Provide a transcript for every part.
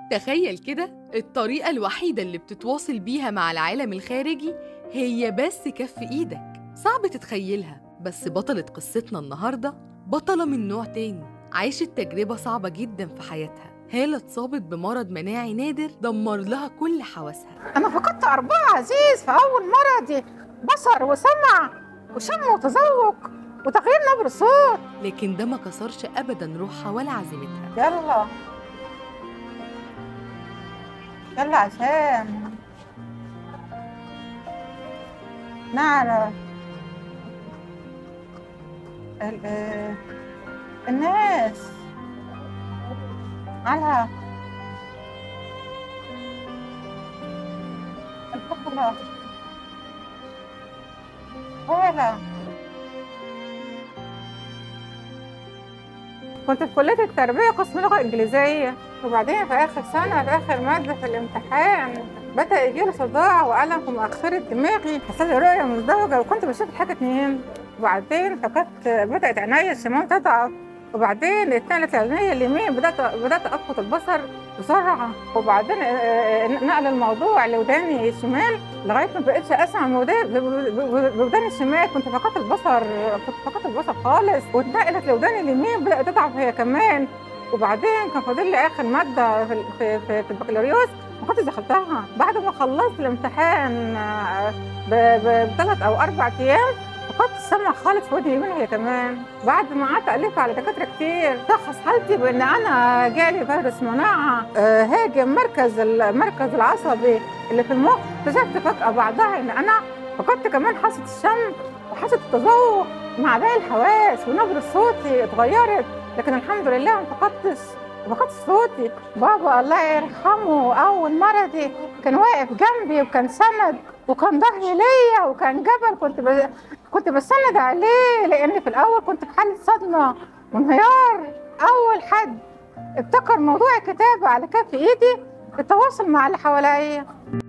تخيل كده الطريقة الوحيدة اللي بتتواصل بيها مع العالم الخارجي هي بس كف إيدك صعب تتخيلها بس بطلة قصتنا النهاردة بطلة من نوع تاني عاشت تجربة صعبة جدا في حياتها هالة اتصابت بمرض مناعي نادر دمر لها كل حواسها أنا فقدت أربعة عزيز في أول مرضي بصر وسمع وشم وتذوق وتغيير نبر صوت لكن ده ما كسرش أبدا روحها ولا عزيمتها يلا يلا عشان نعرف ال- آه، الناس على الفقرة هلا كنت في كلية التربية قسم لغة إنجليزية وبعدين في آخر سنة في آخر مادة في الامتحان بدأ يجيلي صداع وألم في مؤخرة دماغي حصل لي رؤية مزدوجة وكنت بشوف الحاجة اتنين وبعدين فقدت بدأت عينيا الشمال تضعف وبعدين اتنقلت عينيا اليمين بدأت بدأت أفقد البصر بسرعة وبعدين آه، آه، نقل الموضوع لوداني الشمال لغاية ما بقتش أسمع بودا- ب- ب- بوداني الشمال كنت فقدت البصر كنت فقدت البصر خالص واتنقلت لوداني اليمين بدأت تضعف هي كمان وبعدين كان فاضل لي آخر مادة في في في, في البكالوريوس ما كنتش دخلتها بعد ما خلصت الامتحان آه، ب- ب- بثلاث أو أربع أيام فقدت السمع خالص في ودني اليمين هي كمان بعد ما قعدت ألف على دكاترة كتير شخص حالتي بإن أنا جالي فيروس مناعة آه، هاجم مركز المركز العصبي اللي في المخ اكتشفت فجأة بعدها إن أنا فقدت كمان حاسة الشم وحاسة التذوق مع باقي الحواس ونبرة صوتي اتغيرت لكن الحمد لله ما فقدتش ما فقدتش صوتي بابا الله يرحمه أول مرضي كان واقف جنبي وكان سند وكان ظهري ليا وكان جبل كنت ب... كنت بستند عليه لأن في الأول كنت في حالة صدمة وانهيار أول حد ابتكر موضوع الكتابة على كف إيدي التواصل مع اللي حواليا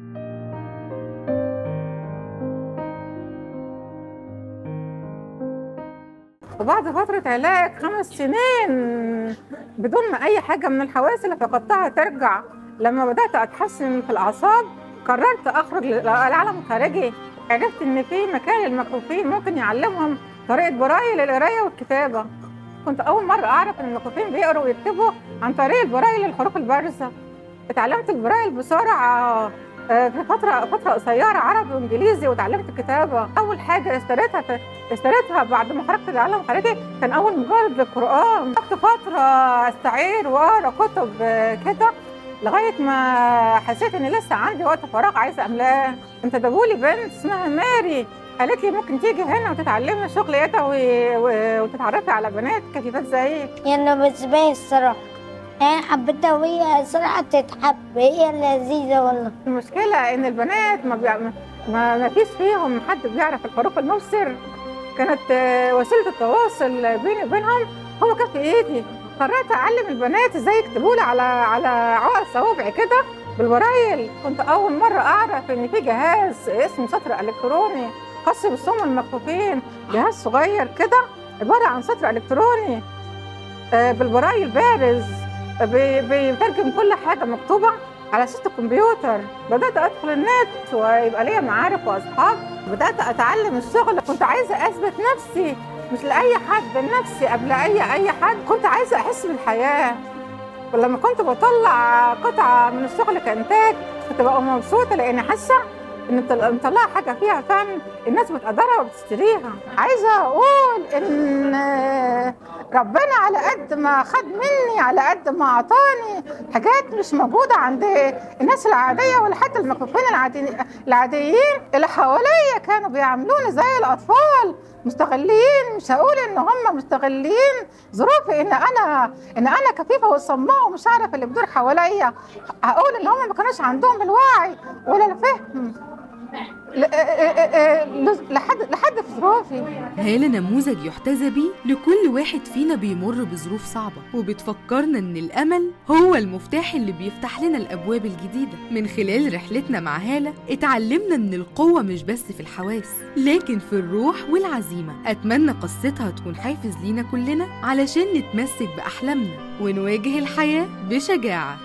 وبعد فترة علاج خمس سنين بدون ما أي حاجة من الحواس اللي فقدتها ترجع لما بدأت أتحسن في الأعصاب قررت أخرج للعالم الخارجي عرفت إن في مكان للمكفوفين ممكن يعلمهم طريقة برايل القراية والكتابة كنت أول مرة أعرف إن المكفوفين بيقروا ويكتبوا عن طريق البرايل للحروف البارزة اتعلمت البرايل بسرعة آه، في فترة فترة قصيرة عربي وإنجليزي وتعلمت الكتابة أول حاجة اشتريتها في اشتريتها بعد ما خرجت للعالم الخارجي كان أول مجرد للقرآن قعدت فترة أستعير وأقرأ كتب آه، كده لغاية ما حسيت إن لسه عندي وقت فراغ عايزة أملاه انتدبوا لي بنت اسمها ماري قالت لي ممكن تيجي هنا وتتعلمي شغل يدوي و- وتتعرفي على بنات كفيفات زيك يعني بالنسبة لي الصراحة يعني حبيتها وهي صراحة تتحب هي لذيذة والله المشكلة إن البنات ما, بيع... ما ما فيش فيهم حد بيعرف الحروف المبصر كانت آه، وسيلة التواصل بيني وبينهم هو كف إيدي قررت أعلم البنات إزاي يكتبوا لي على على عقل صوابعي كده بالبرايل كنت أول مرة أعرف إن في جهاز اسمه سطر إلكتروني خاص بالصم المكفوفين جهاز صغير كده عبارة عن سطر إلكتروني آه، بالبرايل بارز بي- بيترجم كل حاجة مكتوبة على شاشة الكمبيوتر بدأت أدخل النت ويبقى ليا معارف وأصحاب بدأت أتعلم الشغل كنت عايزة أثبت نفسي مش لأي حد لنفسي قبل أي أي حد كنت عايزة أحس بالحياة ولما كنت بطلع قطعة من الشغل كإنتاج كنت ببقى مبسوطة لأني حاسة إن مطل- مطلعة حاجة فيها فن الناس بتقدرها وبتشتريها عايزة أقول إن ربنا على قد ما خد مني على قد ما أعطاني حاجات مش موجودة عند الناس العادية ولا حتى المكفوفين العادي العاديين اللي حواليا كانوا بيعاملوني زي الأطفال مستغلين مش هقول إن هم مستغلين ظروفي إن أنا إن أنا كفيفة وصماء ومش عارف اللي بيدور حواليا هقول إن هم ما كانوش عندهم الوعي ولا الفهم ل- آه- آه- آه- لحد لحد في ظروفي هالة نموذج يحتذى بيه لكل واحد فينا بيمر بظروف صعبة وبتفكرنا إن الأمل هو المفتاح اللي بيفتح لنا الأبواب الجديدة من خلال رحلتنا مع هالة اتعلمنا إن القوة مش بس في الحواس لكن في الروح والعزيمة أتمنى قصتها تكون حافز لينا كلنا علشان نتمسك بأحلامنا ونواجه الحياة بشجاعة